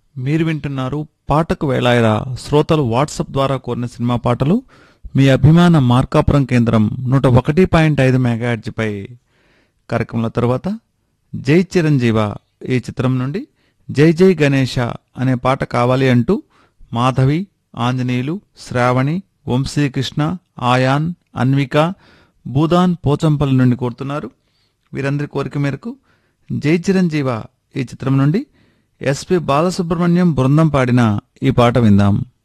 మీరు వింటున్నారు పాటకు వేళాయరా శ్రోతలు వాట్సాప్ ద్వారా కోరిన సినిమా పాటలు మీ అభిమాన మార్కాపురం కేంద్రం నూట ఒకటి పాయింట్ ఐదు మెగాహెర్ట్జ్పై కార్యక్రమంలో తర్వాత జై చిరంజీవ ఈ చిత్రం నుండి జై జై గణేష అనే పాట కావాలి అంటూ మాధవి ఆంజనేయులు శ్రావణి వంశీకృష్ణ ఆయాన్ అన్విక భూదాన్ పోచంపల్లి నుండి కోరుతున్నారు వీరందరి కోరిక మేరకు జై చిరంజీవ ఈ చిత్రం నుండి ఎస్పి బాలసుబ్రహ్మణ్యం బృందం పాడిన ఈ పాట విందాం